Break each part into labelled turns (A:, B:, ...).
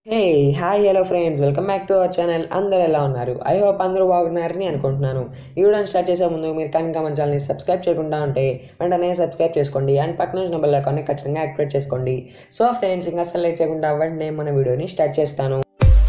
A: hey hi hello friends welcome back to our channel అందరు ఎలా ఉన్నారు ఐ హోప్ అందరూ బాగున్నారని అనుకుంటున్నాను ఈ వీడియోని స్టార్ట్ చేసే ముందు మీరు కనుక మన ఛానల్ని సబ్స్క్రైబ్ చేయకుండా ఉంటే వెంటనే సబ్స్క్రైబ్ చేసుకోండి అండ్ పక్కన ఉన్న బెల్ ఐకాన్ని ఖచ్చితంగా యాక్టివేట్ చేసుకోండి సో ఫ్రెండ్స్ ఇంకా అసలు లేట్ చేయకుండా వెంటనే మన వీడియోని స్టార్ట్ చేస్తాను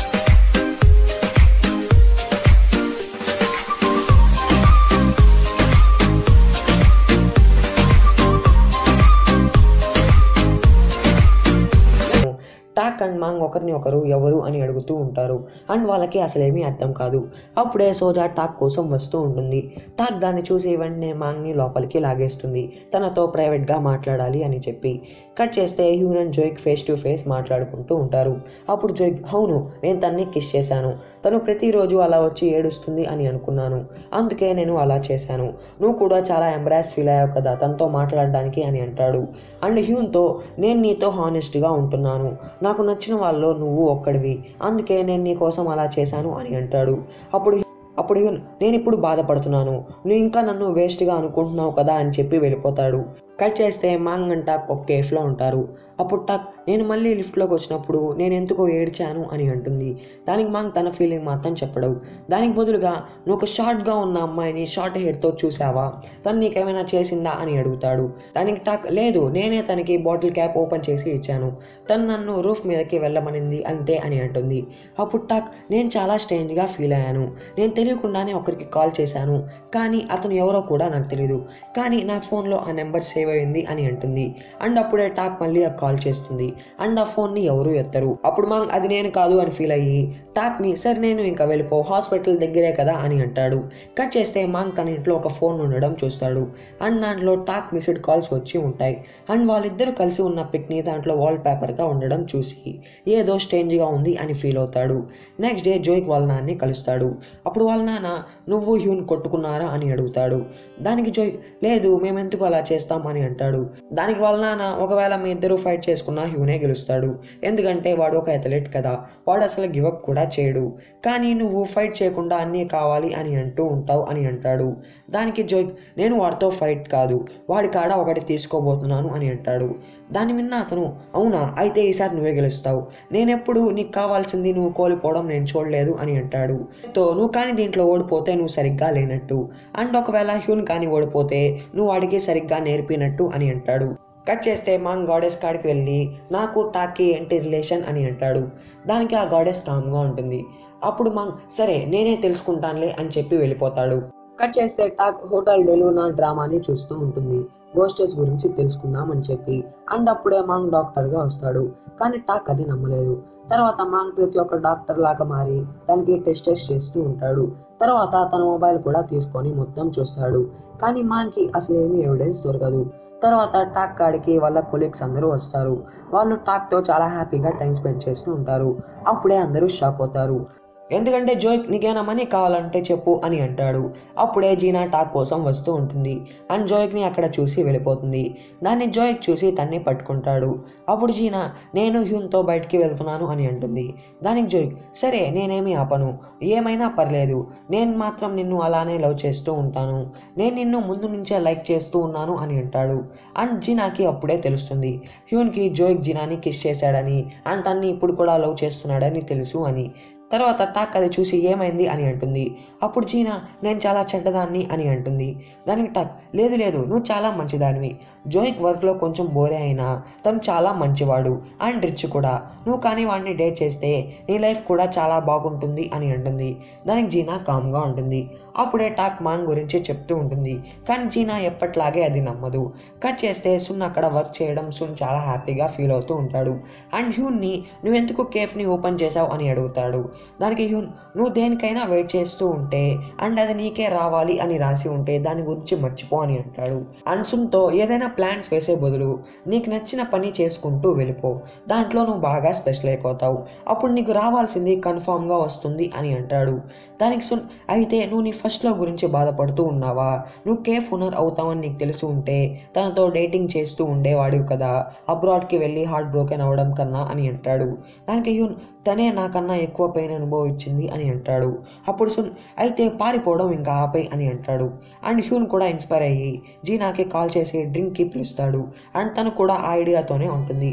A: టాక్ అండ్ మాంగ్ ఒకరిని ఒకరు ఎవరు అని అడుగుతూ ఉంటారు అండ్ వాళ్ళకి అసలేమీ అర్థం కాదు అప్పుడే సోజా టాక్ కోసం వస్తూ ఉంటుంది టాక్ దాన్ని చూసి వెంటనే మాంగ్ని లోపలికి లాగేస్తుంది తనతో ప్రైవేట్గా మాట్లాడాలి అని చెప్పి కట్ చేస్తే హ్యూన్ అండ్ జోయిక్ ఫేస్ టు ఫేస్ మాట్లాడుకుంటూ ఉంటారు అప్పుడు జోయిక్ అవును నేను తన్ని కిస్ చేశాను తను ప్రతిరోజు అలా వచ్చి ఏడుస్తుంది అని అనుకున్నాను అందుకే నేను అలా చేశాను నువ్వు కూడా చాలా ఎంబ్రాస్ ఫీల్ అయ్యావు కదా తనతో మాట్లాడడానికి అని అంటాడు అండ్ హ్యూన్తో నేను నీతో హానెస్ట్గా ఉంటున్నాను నాకు నచ్చిన వాళ్ళలో నువ్వు ఒక్కడివి అందుకే నేను నీ కోసం అలా చేశాను అని అంటాడు అప్పుడు అప్పుడు హ్యూన్ నేను ఇప్పుడు బాధపడుతున్నాను నువ్వు ఇంకా నన్ను వేస్ట్గా అనుకుంటున్నావు కదా అని చెప్పి వెళ్ళిపోతాడు కట్ చేస్తే మాంగ్ అండ్ టాక్ ఒక కేఫ్లో ఉంటారు అప్పుడు టాక్ నేను మళ్ళీ లిఫ్ట్లోకి వచ్చినప్పుడు నేను ఎందుకో ఏడ్చాను అని అంటుంది దానికి మాంగ్ తన ఫీలింగ్ మాత్రం చెప్పడు దానికి బదులుగా నువ్వు ఒక షార్ట్గా ఉన్న అమ్మాయిని షార్ట్ హెయిర్తో చూసావా తను నీకేమైనా చేసిందా అని అడుగుతాడు దానికి టాక్ లేదు నేనే తనకి బాటిల్ క్యాప్ ఓపెన్ చేసి ఇచ్చాను తను నన్ను రూఫ్ మీదకి వెళ్ళమనింది అంతే అని అంటుంది అప్పుడు టాక్ నేను చాలా స్ట్రేంజ్గా ఫీల్ అయ్యాను నేను తెలియకుండానే ఒకరికి కాల్ చేశాను కానీ అతను ఎవరో కూడా నాకు తెలియదు కానీ నా ఫోన్లో ఆ నెంబర్ సేవ్ అయింది అని అంటుంది అండ్ అప్పుడే టాక్ మళ్ళీ ఆ కాల్ చేస్తుంది అండ్ ఆ ఫోన్ని ఎవరు ఎత్తరు అప్పుడు మాంగ్ అది నేను కాదు అని ఫీల్ అయ్యి టాక్ని సరే నేను ఇంకా వెళ్ళిపో హాస్పిటల్ దగ్గరే కదా అని అంటాడు కట్ చేస్తే మాంగ్ తన ఇంట్లో ఒక ఫోన్ ఉండడం చూస్తాడు అండ్ దాంట్లో టాక్ మిస్డ్ కాల్స్ వచ్చి ఉంటాయి అండ్ వాళ్ళిద్దరూ కలిసి ఉన్న పిక్ని దాంట్లో వాల్ పేపర్గా ఉండడం చూసి ఏదో స్ట్రేంజ్గా ఉంది అని ఫీల్ అవుతాడు నెక్స్ట్ డే జోయిక్ వాళ్ళ నాన్ని కలుస్తాడు అప్పుడు వాళ్ళ నాన్న నువ్వు హ్యూన్ కొట్టుకున్నారా అని అడుగుతాడు దానికి జోయ్ లేదు మేమెందుకు అలా చేస్తాం అని అంటాడు దానికి వాళ్ళ నాన్న ఒకవేళ మీ ఇద్దరు ఫైట్ చేసుకున్నా హ్యూనే గెలుస్తాడు ఎందుకంటే వాడు ఒక అథ్లెట్ కదా వాడు అసలు గివప్ కూడా చేయడు కానీ నువ్వు ఫైట్ చేయకుండా అన్నీ కావాలి అని అంటూ ఉంటావు అని అంటాడు దానికి జోయ్ నేను వాడితో ఫైట్ కాదు వాడి కాడ ఒకటి తీసుకోబోతున్నాను అని అంటాడు దాని విన్న అతను అవునా అయితే ఈసారి నువ్వే గెలుస్తావు నేనెప్పుడు నీకు కావాల్సింది నువ్వు కోల్పోవడం నేను చూడలేదు అని అంటాడు తో నువ్వు కానీ దీంట్లో ఓడిపోతే నువ్వు సరిగ్గా లేనట్టు అండ్ ఒకవేళ హ్యూన్ కానీ ఓడిపోతే నువ్వు వాడికి సరిగ్గా నేర్పినట్టు అని అంటాడు కట్ చేస్తే మాంగ్ గాడెస్ కాడికి వెళ్ళి నాకు టాకి ఏంటి రిలేషన్ అని అంటాడు దానికి ఆ గాడెస్ కామ్గా ఉంటుంది అప్పుడు మాంగ్ సరే నేనే తెలుసుకుంటానులే అని చెప్పి వెళ్ళిపోతాడు కట్ చేస్తే టాక్ హోటల్ డెలూనా డ్రామాని చూస్తూ ఉంటుంది గోస్టెస్ గురించి తెలుసుకుందాం అని చెప్పి అండ్ అప్పుడే మాంగ్ డాక్టర్గా వస్తాడు కానీ టాక్ అది నమ్మలేదు తర్వాత మాంగ్ ప్రతి ఒక్క డాక్టర్ లాగా మారి దానికి టెస్ట్ టెస్ట్ చేస్తూ ఉంటాడు తర్వాత తన మొబైల్ కూడా తీసుకొని మొత్తం చూస్తాడు కానీ మాంగ్కి అసలు ఏమీ ఎవిడెన్స్ దొరకదు తర్వాత టాక్ కాడికి వాళ్ళ కొలీగ్స్ అందరూ వస్తారు వాళ్ళు టాక్తో చాలా హ్యాపీగా టైం స్పెండ్ చేస్తూ ఉంటారు అప్పుడే అందరూ షాక్ అవుతారు ఎందుకంటే జోయిక్ నీకేమైనా మనీ కావాలంటే చెప్పు అని అంటాడు అప్పుడే జీనా టాక్ కోసం వస్తూ ఉంటుంది అండ్ జోయిక్ని అక్కడ చూసి వెళ్ళిపోతుంది దాన్ని జోయిక్ చూసి తన్ని పట్టుకుంటాడు అప్పుడు జీనా నేను హ్యూన్తో బయటికి వెళ్తున్నాను అని అంటుంది దానికి జోయిక్ సరే నేనేమి ఆపను ఏమైనా పర్లేదు నేను మాత్రం నిన్ను అలానే లవ్ చేస్తూ ఉంటాను నేను నిన్ను ముందు నుంచే లైక్ చేస్తూ ఉన్నాను అని అంటాడు అండ్ జీనాకి అప్పుడే తెలుస్తుంది హ్యూన్కి జోయిక్ జీనాని కిస్ చేశాడని అండ్ తన్ని ఇప్పుడు కూడా లవ్ చేస్తున్నాడని తెలుసు అని తర్వాత టాక్ అది చూసి ఏమైంది అని అంటుంది అప్పుడు జీనా నేను చాలా చెడ్డదాన్ని అని అంటుంది దానికి టాక్ లేదు లేదు నువ్వు చాలా మంచిదానివి జోయిక్ వర్క్లో కొంచెం బోరే అయినా తను చాలా మంచివాడు అండ్ రిచ్ కూడా నువ్వు కానీ వాడిని డేట్ చేస్తే నీ లైఫ్ కూడా చాలా బాగుంటుంది అని అంటుంది దానికి జీనా కామ్గా ఉంటుంది అప్పుడే టాక్ మాంగ్ గురించి చెప్తూ ఉంటుంది కానీ జీనా ఎప్పట్లాగే అది నమ్మదు కట్ చేస్తే సున్ అక్కడ వర్క్ చేయడం సున్ చాలా హ్యాపీగా ఫీల్ అవుతూ ఉంటాడు అండ్ హ్యూన్ని నువ్వెందుకు కేఫ్ని ఓపెన్ చేసావు అని అడుగుతాడు దానికి హ్యూన్ నువ్వు దేనికైనా వెయిట్ చేస్తూ ఉంటే అండ్ అది నీకే రావాలి అని రాసి ఉంటే దాని గురించి మర్చిపో అని అంటాడు అండ్ సున్తో ఏదైనా ప్లాన్స్ వేసే బదులు నీకు నచ్చిన పని చేసుకుంటూ వెళ్ళిపో దాంట్లో నువ్వు బాగా స్పెషల్ అయిపోతావు అప్పుడు నీకు రావాల్సింది కన్ఫామ్గా వస్తుంది అని అంటాడు దానికి సున్ అయితే నువ్వు నీ ఫస్ట్ లవ్ గురించి బాధపడుతూ ఉన్నావా నువ్వు కేఫ్ ఓనర్ అవుతావని నీకు తెలిసి ఉంటే తనతో డేటింగ్ చేస్తూ ఉండేవాడివి కదా అబ్రాడ్కి వెళ్ళి హార్ట్ బ్రోకెన్ అవ్వడం కన్నా అని అంటాడు దానికి హ్యూన్ తనే నాకన్నా ఎక్కువ పెయిన్ అనుభవించింది అని అంటాడు అప్పుడు సున్ అయితే పారిపోవడం ఇంకా ఆపై అని అంటాడు అండ్ హ్యూన్ కూడా ఇన్స్పైర్ అయ్యి జీనాకి కాల్ చేసి డ్రింక్కి పిలుస్తాడు అండ్ తను కూడా ఆ ఐడియాతోనే ఉంటుంది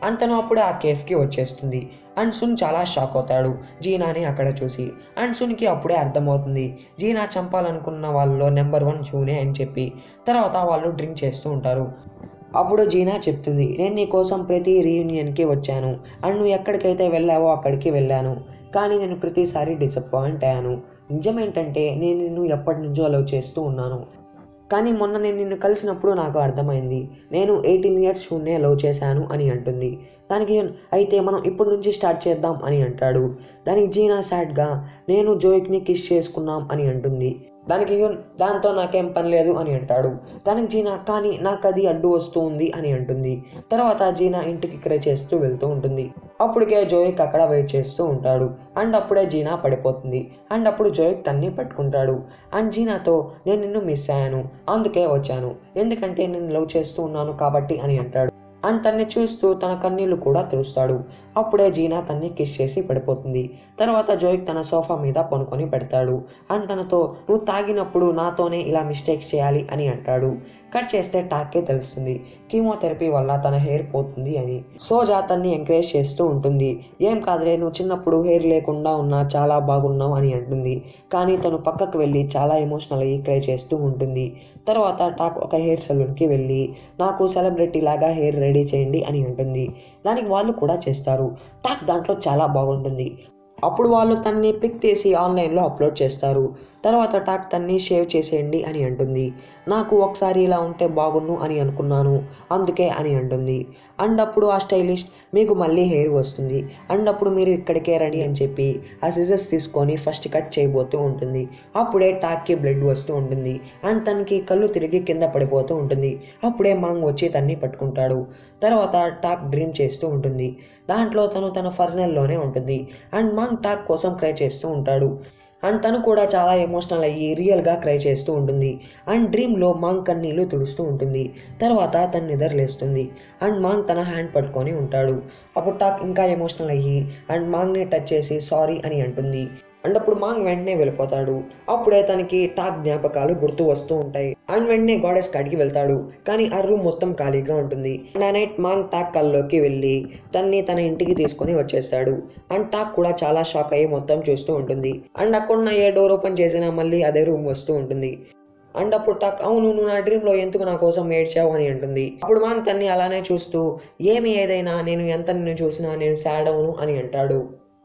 A: అండ్ తను అప్పుడే ఆ కేఫ్కి వచ్చేస్తుంది అండ్ సున్ చాలా షాక్ అవుతాడు జీనాని అక్కడ చూసి అండ్ సున్కి అప్పుడే అర్థమవుతుంది జీనా చంపాలనుకున్న వాళ్ళలో నెంబర్ వన్ హ్యూనే అని చెప్పి తర్వాత వాళ్ళు డ్రింక్ చేస్తూ ఉంటారు అప్పుడు జీనా చెప్తుంది నేను నీ కోసం ప్రతి రీయూనియన్కి వచ్చాను అండ్ నువ్వు ఎక్కడికైతే వెళ్ళావో అక్కడికి వెళ్ళాను కానీ నేను ప్రతిసారి డిసప్పాయింట్ అయ్యాను నిజమేంటంటే నేను నిన్ను ఎప్పటి నుంచో లవ్ చేస్తూ ఉన్నాను కానీ మొన్న నేను నిన్ను కలిసినప్పుడు నాకు అర్థమైంది నేను ఎయిటీన్ ఇయర్స్ షూనే లవ్ చేశాను అని అంటుంది దానికి యూన్, అయితే మనం ఇప్పటి నుంచి స్టార్ట్ చేద్దాం అని అంటాడు దానికి జీనా సాడ్గా నేను జోయిక్ని కిస్ చేసుకున్నాం అని అంటుంది దానికి యూన్ దాంతో నాకేం పని లేదు అని అంటాడు దానికి జీనా కానీ నాకు అది అడ్డు వస్తూ ఉంది అని అంటుంది తర్వాత జీనా ఇంటికి క్రై చేస్తూ వెళ్తూ ఉంటుంది అప్పటికే జోయిక్ అక్కడ వెయిట్ చేస్తూ ఉంటాడు అండ్ అప్పుడే జీనా పడిపోతుంది అండ్ అప్పుడు జోయిక్ తన్ని పట్టుకుంటాడు అండ్ జీనాతో నేను నిన్ను మిస్ అయ్యాను అందుకే వచ్చాను ఎందుకంటే నేను లవ్ చేస్తూ ఉన్నాను కాబట్టి అని అంటాడు అండ్ తన్ని చూస్తూ తన కన్నీళ్లు కూడా తుడుస్తాడు అప్పుడే జీనా తన్ని కిస్ చేసి పడిపోతుంది తర్వాత జోయిక్ తన సోఫా మీద పనుకొని పెడతాడు అండ్ తనతో నువ్వు తాగినప్పుడు నాతోనే ఇలా మిస్టేక్స్ చేయాలి అని అంటాడు కట్ చేస్తే టాక్కే తెలుస్తుంది కీమోథెరపీ వల్ల తన హెయిర్ పోతుంది అని సోజా తన్ని ఎంకరేజ్ చేస్తూ ఉంటుంది ఏం కాదులే నువ్వు చిన్నప్పుడు హెయిర్ లేకుండా ఉన్నా చాలా బాగున్నావు అని అంటుంది కానీ తను పక్కకు వెళ్ళి చాలా ఎమోషనల్ అయ్యి క్రై చేస్తూ ఉంటుంది తర్వాత టాక్ ఒక హెయిర్ సలూన్కి వెళ్ళి నాకు సెలబ్రిటీ లాగా హెయిర్ రెడీ చేయండి అని అంటుంది దానికి వాళ్ళు కూడా చేస్తారు టాక్ దాంట్లో చాలా బాగుంటుంది అప్పుడు వాళ్ళు తన్ని పిక్ తీసి ఆన్లైన్లో అప్లోడ్ చేస్తారు తర్వాత టాక్ తన్ని షేవ్ చేసేయండి అని అంటుంది నాకు ఒకసారి ఇలా ఉంటే బాగున్ను అని అనుకున్నాను అందుకే అని అంటుంది అండ్ అప్పుడు ఆ స్టైలిస్ట్ మీకు మళ్ళీ హెయిర్ వస్తుంది అండ్ అప్పుడు మీరు ఇక్కడికే రండి అని చెప్పి ఆ సిజర్స్ తీసుకొని ఫస్ట్ కట్ చేయబోతూ ఉంటుంది అప్పుడే టాక్కి బ్లడ్ వస్తూ ఉంటుంది అండ్ తనకి కళ్ళు తిరిగి కింద పడిపోతూ ఉంటుంది అప్పుడే మాంగ్ వచ్చి తన్ని పట్టుకుంటాడు తర్వాత టాక్ డ్రీమ్ చేస్తూ ఉంటుంది దాంట్లో తను తన ఫర్నెల్లోనే ఉంటుంది అండ్ మాంగ్ టాక్ కోసం క్రై చేస్తూ ఉంటాడు అండ్ తను కూడా చాలా ఎమోషనల్ అయ్యి రియల్గా క్రై చేస్తూ ఉంటుంది అండ్ డ్రీమ్లో మాంగ్ కన్నీళ్ళు తుడుస్తూ ఉంటుంది తర్వాత తను నిద్రలేస్తుంది అండ్ మాంగ్ తన హ్యాండ్ పట్టుకొని ఉంటాడు అప్పుడు టాక్ ఇంకా ఎమోషనల్ అయ్యి అండ్ మాంగ్ని టచ్ చేసి సారీ అని అంటుంది అండ్ అప్పుడు మాంగ్ వెంటనే వెళ్ళిపోతాడు అప్పుడే తనకి టాక్ జ్ఞాపకాలు గుర్తు వస్తూ ఉంటాయి అండ్ వెంటనే గాడెస్ కాడికి వెళ్తాడు కానీ ఆ రూమ్ మొత్తం ఖాళీగా ఉంటుంది అండ్ ఆ నైట్ మాంగ్ టాక్ కల్లోకి వెళ్ళి తన్ని తన ఇంటికి తీసుకొని వచ్చేస్తాడు అండ్ టాక్ కూడా చాలా షాక్ అయ్యి మొత్తం చూస్తూ ఉంటుంది అండ్ అక్కడున్న ఏ డోర్ ఓపెన్ చేసినా మళ్ళీ అదే రూమ్ వస్తూ ఉంటుంది అండ్ అప్పుడు టాక్ అవును నువ్వు నా డ్రీమ్లో ఎందుకు నా కోసం ఏడ్చావు అని అంటుంది అప్పుడు మాంగ్ తన్ని అలానే చూస్తూ ఏమి ఏదైనా నేను ఎంత నిన్ను చూసినా నేను సాడ్ అవును అని అంటాడు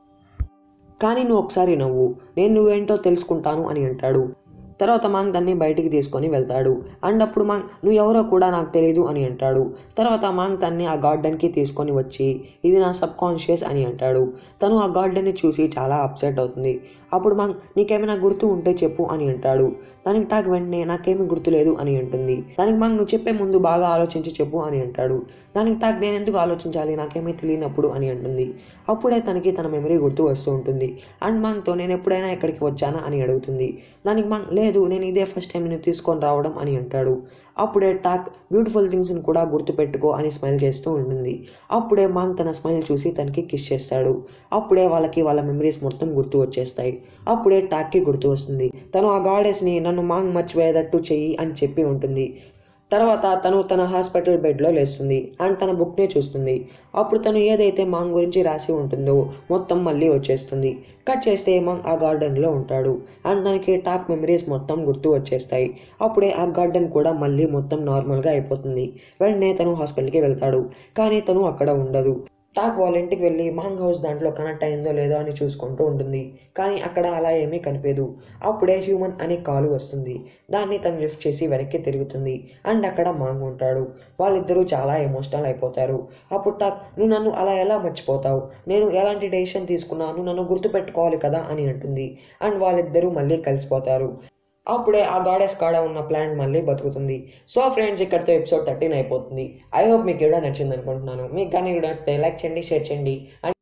A: కానీ నువ్వు ఒకసారి నవ్వు నేను నువ్వేంటో తెలుసుకుంటాను అని అంటాడు తర్వాత మాంగ్ దాన్ని బయటికి తీసుకొని వెళ్తాడు అండ్ అప్పుడు మాంగ్ నువ్వు ఎవరో కూడా నాకు తెలియదు అని అంటాడు తర్వాత మాంగ్ తన్ని ఆ గార్డెన్కి తీసుకొని వచ్చి ఇది నా సబ్ కాన్షియస్ అని అంటాడు తను ఆ గార్డెన్ని చూసి చాలా అప్సెట్ అవుతుంది అప్పుడు మాంగ్ నీకేమైనా గుర్తు ఉంటే చెప్పు అని అంటాడు దానికి టాక్ వెంటనే నాకేమీ గుర్తులేదు అని అంటుంది దానికి మాంగ్ నువ్వు చెప్పే ముందు బాగా ఆలోచించి చెప్పు అని అంటాడు దానికి టాక్ నేను ఎందుకు ఆలోచించాలి నాకేమీ తెలియనప్పుడు అని అంటుంది అప్పుడే తనకి తన మెమరీ గుర్తు వస్తూ ఉంటుంది అండ్ మాంగ్తో నేను ఎప్పుడైనా ఇక్కడికి వచ్చానా అని అడుగుతుంది దానికి మాంగ్ లేదు నేను ఇదే ఫస్ట్ టైం నేను తీసుకొని రావడం అని అంటాడు అప్పుడే టాక్ బ్యూటిఫుల్ థింగ్స్ని కూడా గుర్తుపెట్టుకో అని స్మైల్ చేస్తూ ఉంటుంది అప్పుడే మాంగ్ తన స్మైల్ చూసి తనకి కిస్ చేస్తాడు అప్పుడే వాళ్ళకి వాళ్ళ మెమరీస్ మొత్తం గుర్తు వచ్చేస్తాయి అప్పుడే టాక్కి గుర్తు వస్తుంది తను ఆ గాడెస్ని నన్ను మాంగ్ మర్చిపోయేటట్టు చెయ్యి అని చెప్పి ఉంటుంది తర్వాత తను తన హాస్పిటల్ బెడ్లో లేస్తుంది అండ్ తన బుక్ని చూస్తుంది అప్పుడు తను ఏదైతే మాంగ్ గురించి రాసి ఉంటుందో మొత్తం మళ్ళీ వచ్చేస్తుంది కట్ చేస్తే మాంగ్ ఆ గార్డెన్లో ఉంటాడు అండ్ తనకి టాక్ మెమరీస్ మొత్తం గుర్తు వచ్చేస్తాయి అప్పుడే ఆ గార్డెన్ కూడా మళ్ళీ మొత్తం నార్మల్గా అయిపోతుంది వెంటనే తను హాస్పిటల్కి వెళ్తాడు కానీ తను అక్కడ ఉండదు టాక్ వాళ్ళ ఇంటికి వెళ్ళి మాంగ్ హౌస్ దాంట్లో కనెక్ట్ అయిందో లేదో అని చూసుకుంటూ ఉంటుంది కానీ అక్కడ అలా ఏమీ కనిపించదు అప్పుడే హ్యూమన్ అనే కాలు వస్తుంది దాన్ని తను లిఫ్ట్ చేసి వెనక్కి తిరుగుతుంది అండ్ అక్కడ మాంగ్ ఉంటాడు వాళ్ళిద్దరూ చాలా ఎమోషనల్ అయిపోతారు అప్పుడు టాక్ నువ్వు నన్ను అలా ఎలా మర్చిపోతావు నేను ఎలాంటి డెసిషన్ తీసుకున్నాను నన్ను గుర్తుపెట్టుకోవాలి కదా అని అంటుంది అండ్ వాళ్ళిద్దరూ మళ్ళీ కలిసిపోతారు అప్పుడే ఆ గాడెస్ కాడ ఉన్న ప్లాంట్ మళ్ళీ బతుకుతుంది సో ఫ్రెండ్స్ ఇక్కడితో ఎపిసోడ్ థర్టీన్ అయిపోతుంది ఐ హోప్ మీకు కూడా నచ్చింది అనుకుంటున్నాను మీకు కానీ కూడా నచ్చితే లైక్ చేయండి షేర్ చేయండి అండ్